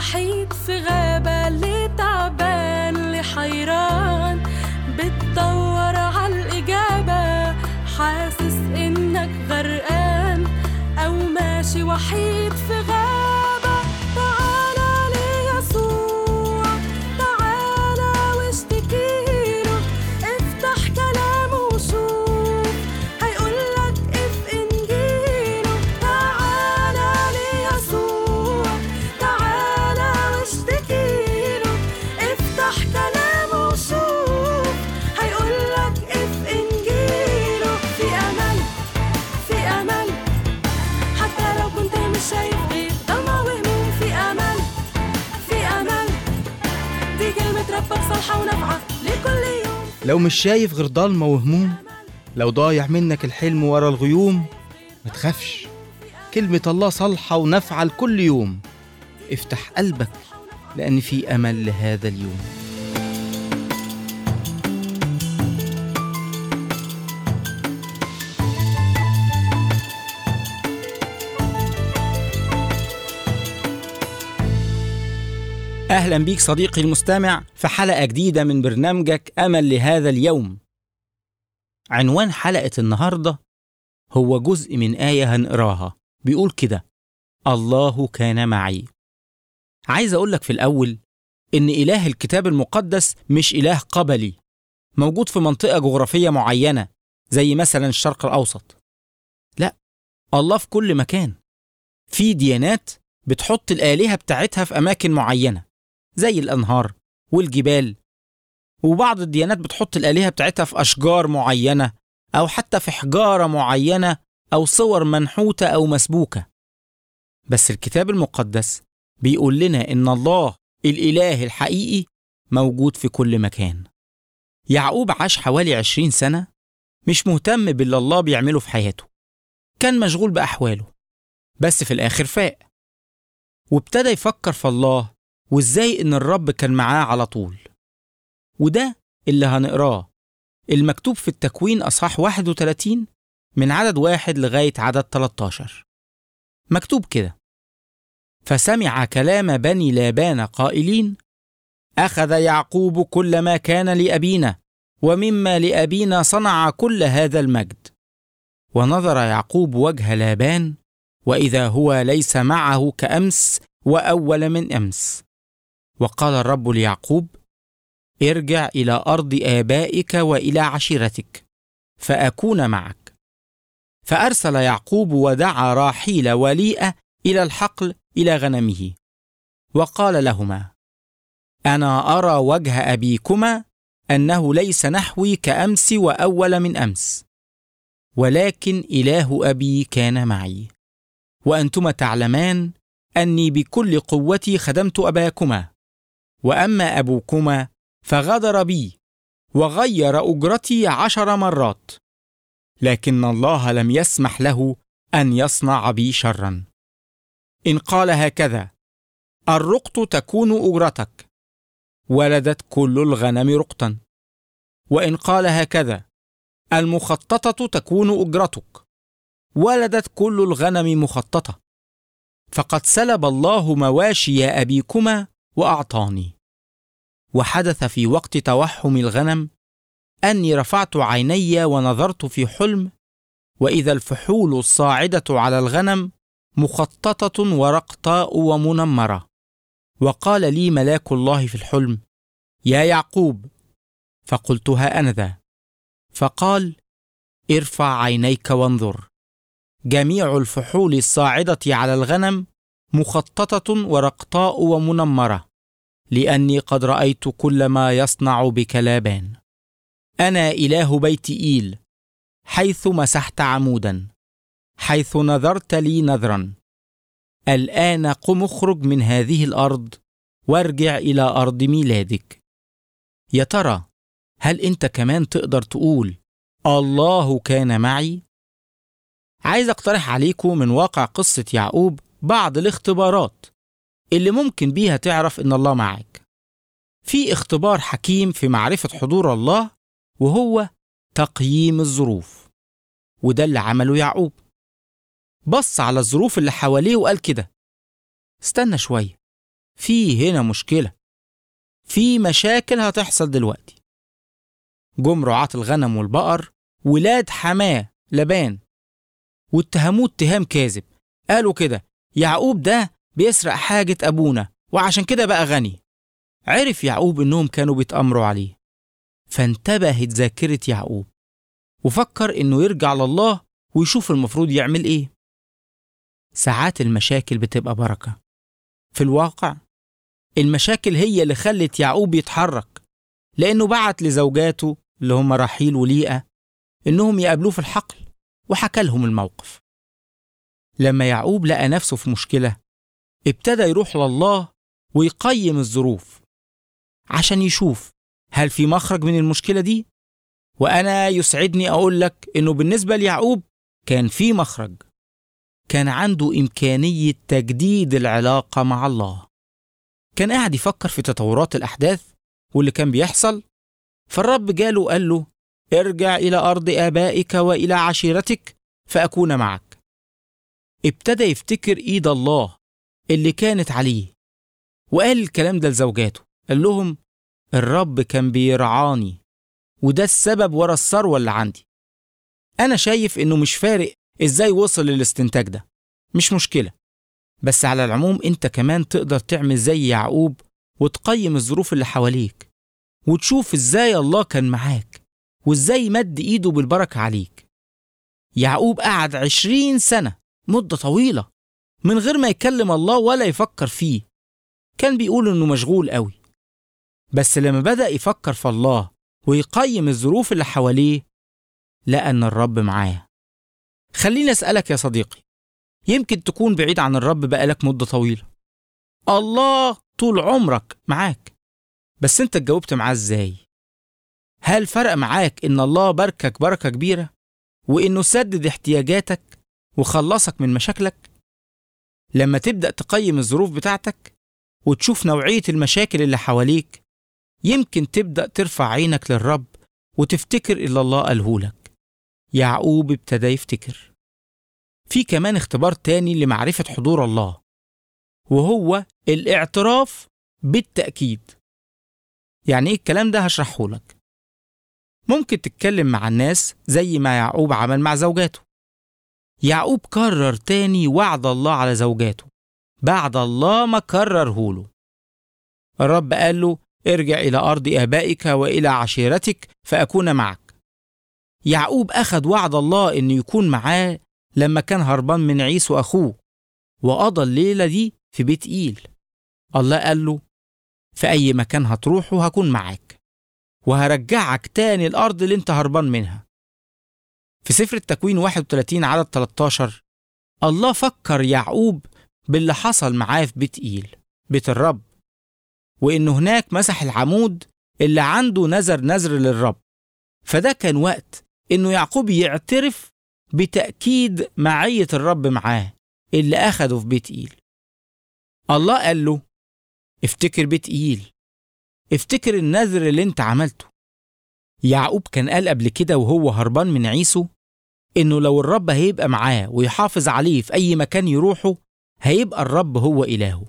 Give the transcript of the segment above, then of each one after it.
وحيد في غابة اللي تعبان اللي حيران بتدور عالإجابة حاسس إنك غرقان أو ماشي وحيد في غابة تعالى ليسوع تعالى واشتكيله افتح كلامه وشوف هيقولك اف انجيله تعالى ليسوع تعالى واشتكيله افتح كلامه وشوف هيقولك اف انجيله في امل في امل حتى لو كنت مش شايف غير ضلمة وهموم في امل في امل دي كلمة ربك صالحة ونافعة لكل يوم لو مش شايف غير ضلمة وهموم لو ضايع منك الحلم ورا الغيوم ما تخافش كلمة الله صالحة ونافعة لكل يوم افتح قلبك لأن في أمل لهذا اليوم أهلا بيك صديقي المستمع في حلقة جديدة من برنامجك أمل لهذا اليوم. عنوان حلقة النهاردة هو جزء من آية هنقراها بيقول كده: الله كان معي. عايز أقول لك في الأول إن إله الكتاب المقدس مش إله قبلي موجود في منطقة جغرافية معينة زي مثلا الشرق الأوسط. لا، الله في كل مكان. في ديانات بتحط الآلهة بتاعتها في أماكن معينة زي الأنهار والجبال وبعض الديانات بتحط الآلهة بتاعتها في أشجار معينة أو حتى في حجارة معينة أو صور منحوتة أو مسبوكة بس الكتاب المقدس بيقول لنا إن الله الإله الحقيقي موجود في كل مكان يعقوب عاش حوالي عشرين سنة مش مهتم باللي الله بيعمله في حياته كان مشغول بأحواله بس في الآخر فاق وابتدى يفكر في الله وازاي ان الرب كان معاه على طول وده اللي هنقراه المكتوب في التكوين أصحاح 31 من عدد واحد لغاية عدد 13 مكتوب كده فسمع كلام بني لابان قائلين أخذ يعقوب كل ما كان لأبينا ومما لأبينا صنع كل هذا المجد ونظر يعقوب وجه لابان وإذا هو ليس معه كأمس وأول من أمس وقال الرب ليعقوب ارجع إلى أرض آبائك وإلى عشيرتك فأكون معك فأرسل يعقوب ودعا راحيل وليئة إلى الحقل إلى غنمه وقال لهما أنا أرى وجه أبيكما أنه ليس نحوي كأمس وأول من أمس ولكن إله أبي كان معي وأنتما تعلمان أني بكل قوتي خدمت أباكما وأما أبوكما فغدر بي وغير أجرتي عشر مرات لكن الله لم يسمح له أن يصنع بي شرا إن قال هكذا الرقط تكون أجرتك ولدت كل الغنم رقطا وإن قال هكذا المخططة تكون أجرتك ولدت كل الغنم مخططة فقد سلب الله مواشي أبيكما وأعطاني وحدث في وقت توحم الغنم أني رفعت عيني ونظرت في حلم وإذا الفحول الصاعدة على الغنم مخططة ورقطاء ومنمرة وقال لي ملاك الله في الحلم يا يعقوب فقلت ها أنا ذا فقال ارفع عينيك وانظر جميع الفحول الصاعدة على الغنم مخططة ورقطاء ومنمرة لأني قد رأيت كل ما يصنع بك لابان أنا إله بيت إيل حيث مسحت عمودا حيث نذرت لي نذرا الآن قم اخرج من هذه الأرض وارجع إلى أرض ميلادك يا ترى هل أنت كمان تقدر تقول الله كان معي؟ عايز اقترح عليكم من واقع قصة يعقوب بعض الاختبارات اللي ممكن بيها تعرف إن الله معاك. في اختبار حكيم في معرفة حضور الله وهو تقييم الظروف. وده اللي عمله يعقوب. بص على الظروف اللي حواليه وقال كده: استنى شوية. في هنا مشكلة في مشاكل هتحصل دلوقتي جم رعاة الغنم والبقر ولاد حماه لبان واتهموه اتهام كاذب قالوا كده يعقوب ده بيسرق حاجة أبونا وعشان كده بقى غني عرف يعقوب إنهم كانوا بيتأمروا عليه فانتبهت ذاكرة يعقوب وفكر إنه يرجع لله ويشوف المفروض يعمل إيه ساعات المشاكل بتبقى بركة في الواقع المشاكل هي اللي خلت يعقوب يتحرك لأنه بعت لزوجاته اللي هم راحيل وليئة إنهم يقابلوه في الحقل وحكى لهم الموقف لما يعقوب لقى نفسه في مشكلة ابتدى يروح لله ويقيم الظروف عشان يشوف هل في مخرج من المشكلة دي؟ وأنا يسعدني أقول لك إنه بالنسبة ليعقوب كان في مخرج كان عنده إمكانية تجديد العلاقة مع الله كان قاعد يفكر في تطورات الأحداث واللي كان بيحصل فالرب جاله قال له ارجع إلى أرض آبائك وإلى عشيرتك فأكون معك ابتدى يفتكر إيد الله اللي كانت عليه وقال الكلام ده لزوجاته قال لهم الرب كان بيرعاني وده السبب ورا الثروة اللي عندي أنا شايف إنه مش فارق إزاي وصل للاستنتاج ده مش مشكلة بس على العموم أنت كمان تقدر تعمل زي يعقوب وتقيم الظروف اللي حواليك وتشوف إزاي الله كان معاك وإزاي مد إيده بالبركة عليك يعقوب قعد عشرين سنة مدة طويلة من غير ما يكلم الله ولا يفكر فيه كان بيقول إنه مشغول قوي بس لما بدأ يفكر في الله ويقيم الظروف اللي حواليه لقى إن الرب معاه خليني أسألك يا صديقي يمكن تكون بعيد عن الرب بقالك مدة طويلة الله طول عمرك معاك بس انت اتجاوبت معاه ازاي هل فرق معاك ان الله باركك بركة كبيرة وانه سدد احتياجاتك وخلصك من مشاكلك لما تبدأ تقيم الظروف بتاعتك وتشوف نوعية المشاكل اللي حواليك يمكن تبدأ ترفع عينك للرب وتفتكر اللي الله قالهولك يعقوب ابتدى يفتكر في كمان اختبار تاني لمعرفة حضور الله وهو الاعتراف بالتأكيد يعني ايه الكلام ده هشرحه لك ممكن تتكلم مع الناس زي ما يعقوب عمل مع زوجاته يعقوب كرر تاني وعد الله على زوجاته بعد الله ما كرره له الرب قال له ارجع إلى أرض آبائك وإلى عشيرتك فأكون معك يعقوب أخذ وعد الله إنه يكون معاه لما كان هربان من عيسو أخوه وقضى الليلة دي في بيت إيل الله قال له في أي مكان هتروحه هكون معاك وهرجعك تاني الأرض اللي انت هربان منها في سفر التكوين 31 عدد 13 الله فكر يعقوب باللي حصل معاه في بيت إيل بيت الرب وإنه هناك مسح العمود اللي عنده نذر نذر للرب فده كان وقت إنه يعقوب يعترف بتأكيد معية الرب معاه اللي أخده في بيت إيل الله قال له افتكر بيت إيل افتكر النذر اللي انت عملته يعقوب كان قال قبل كده وهو هربان من عيسو إنه لو الرب هيبقى معاه ويحافظ عليه في أي مكان يروحه هيبقى الرب هو إلهه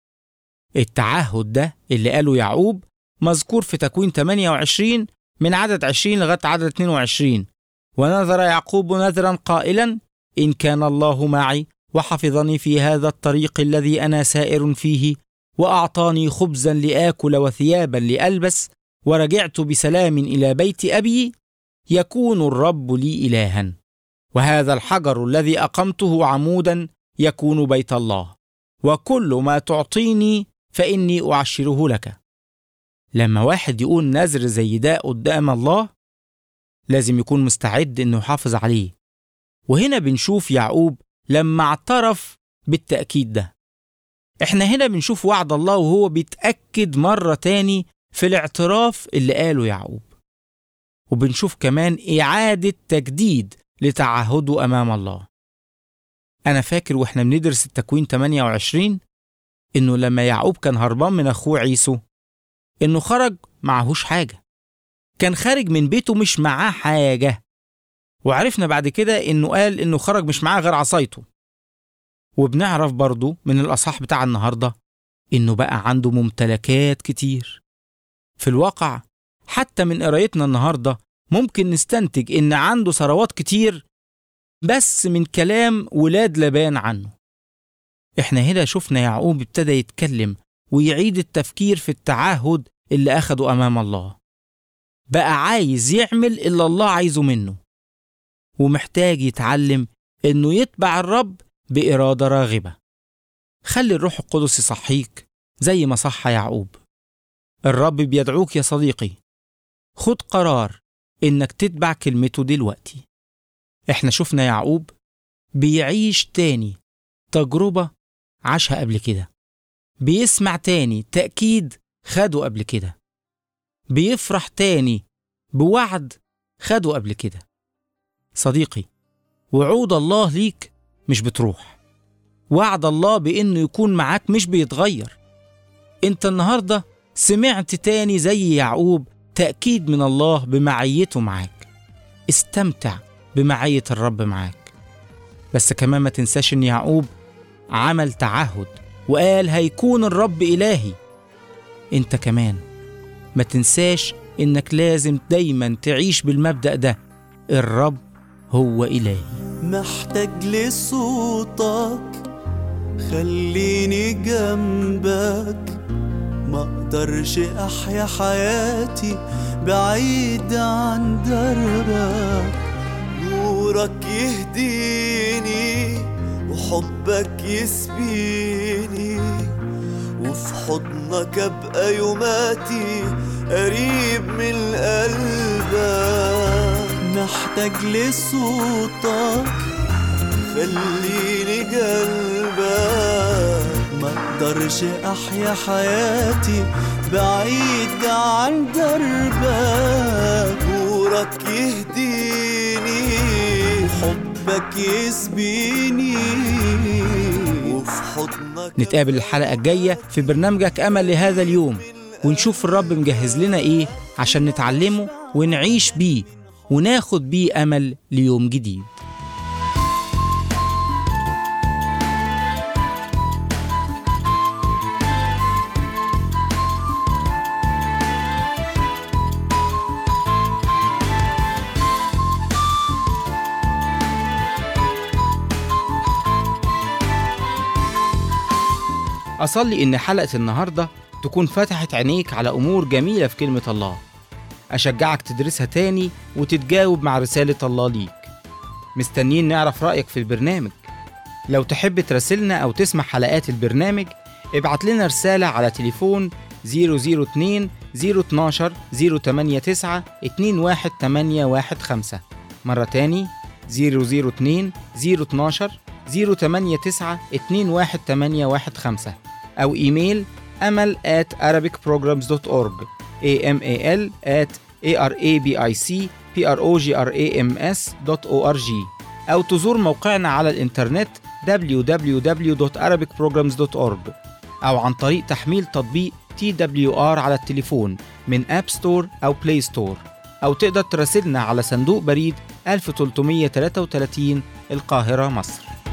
التعهد ده اللي قاله يعقوب مذكور في تكوين 28 من عدد 20 لغاية عدد 22 ونذر يعقوب نذرا قائلا إن كان الله معي وحفظني في هذا الطريق الذي أنا سائر فيه وأعطاني خبزا لآكل وثيابا لألبس ورجعت بسلام إلى بيت أبي يكون الرب لي إلها وهذا الحجر الذي أقمته عمودا يكون بيت الله وكل ما تعطيني فإني أعشره لك لما واحد يقول نذر زي ده قدام الله لازم يكون مستعد إنه يحافظ عليه وهنا بنشوف يعقوب لما اعترف بالتأكيد ده احنا هنا بنشوف وعد الله وهو بيتأكد مرة تاني في الاعتراف اللي قاله يعقوب وبنشوف كمان إعادة تجديد لتعهده أمام الله أنا فاكر وإحنا بندرس التكوين 28 إنه لما يعقوب كان هربان من أخوه عيسو إنه خرج معهوش حاجة كان خارج من بيته مش معاه حاجة وعرفنا بعد كده إنه قال إنه خرج مش معاه غير عصايته وبنعرف برضه من الأصحاح بتاع النهاردة إنه بقى عنده ممتلكات كتير في الواقع حتى من قرايتنا النهاردة ممكن نستنتج إن عنده ثروات كتير بس من كلام ولاد لبان عنه إحنا هنا شفنا يعقوب ابتدى يتكلم ويعيد التفكير في التعهد اللي أخده أمام الله بقى عايز يعمل اللي الله عايزه منه ومحتاج يتعلم إنه يتبع الرب بإرادة راغبة خلي الروح القدس يصحيك زي ما صح يعقوب الرب بيدعوك يا صديقي خد قرار إنك تتبع كلمته دلوقتي إحنا شفنا يعقوب بيعيش تاني تجربة عاشها قبل كده بيسمع تاني تأكيد خده قبل كده بيفرح تاني بوعد خده قبل كده صديقي وعود الله ليك مش بتروح وعد الله بإنه يكون معاك مش بيتغير انت النهاردة سمعت تاني زي يعقوب تأكيد من الله بمعيته معاك استمتع بمعية الرب معاك بس كمان ما تنساش ان يعقوب عمل تعهد وقال هيكون الرب إلهي انت كمان ما تنساش انك لازم دايما تعيش بالمبدأ ده الرب هو إلهي محتاج لصوتك خليني جنبك ما اقدرش احيا حياتي بعيد عن دربك نورك يهديني وحبك يسبيني وفي حضنك ابقى يوماتي قريب من قلبك محتاج لصوتك خليني قلبك ما اقدرش احيا حياتي بعيد عن دربك نورك يهديني حبك يسبيني وفي حضنك نتقابل الحلقة الجاية في برنامجك أمل لهذا اليوم ونشوف الرب مجهز لنا إيه عشان نتعلمه ونعيش بيه وناخد بيه أمل ليوم جديد أصلي إن حلقة النهاردة تكون فتحت عينيك على أمور جميلة في كلمة الله أشجعك تدرسها تاني وتتجاوب مع رسالة الله ليك مستنيين نعرف رأيك في البرنامج لو تحب تراسلنا أو تسمع حلقات البرنامج ابعت لنا رسالة على تليفون 002 012 089 21815 مرة تاني 002 012 089 21815 أو إيميل أمل at arabicprograms.org amal at arabicprograms.org أو تزور موقعنا على الإنترنت www.arabicprograms.org أو عن طريق تحميل تطبيق TWR على التليفون من أب ستور أو بلاي ستور أو تقدر تراسلنا على صندوق بريد 1333 القاهرة مصر